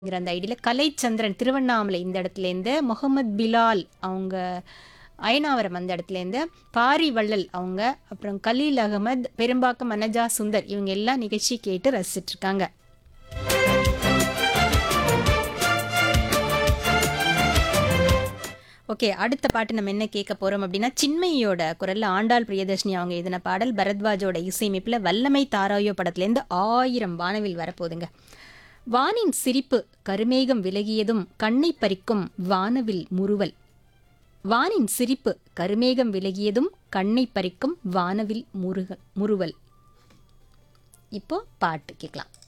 ங்கிற அந்த ஐடியில் கலைச்சந்திரன் திருவண்ணாமலை இந்த இடத்துலேருந்து முகமது பிலால் அவங்க அயனாவரம் அந்த இடத்துலேருந்து பாரி வள்ளல் அவங்க அப்புறம் கலீல் அகமது பெரும்பாக்கம் மனஜா சுந்தர் இவங்க எல்லாம் நிகழ்ச்சி கேட்டு ரசிச்சிட்டு இருக்காங்க ஓகே அடுத்த பாட்டு நம்ம என்ன கேட்க போறோம் அப்படின்னா சின்மையோட குரல்ல ஆண்டாள் பிரியதர்ஷினி அவங்க எழுதின பாடல் பரத்வாஜோட இசையமைப்புல வல்லமை தாராயோ படத்துலேருந்து ஆயிரம் வானவில் வரப்போகுதுங்க வானின் சிரிப்பு கருமேகம் விலகியதும் கண்ணை பறிக்கும் வானவில் முறுவல் வானின் சிரிப்பு கருமேகம் விலகியதும் கண்ணை பறிக்கும் வானவில் முருக முறுவல் இப்போ பாட்டு கேட்கலாம்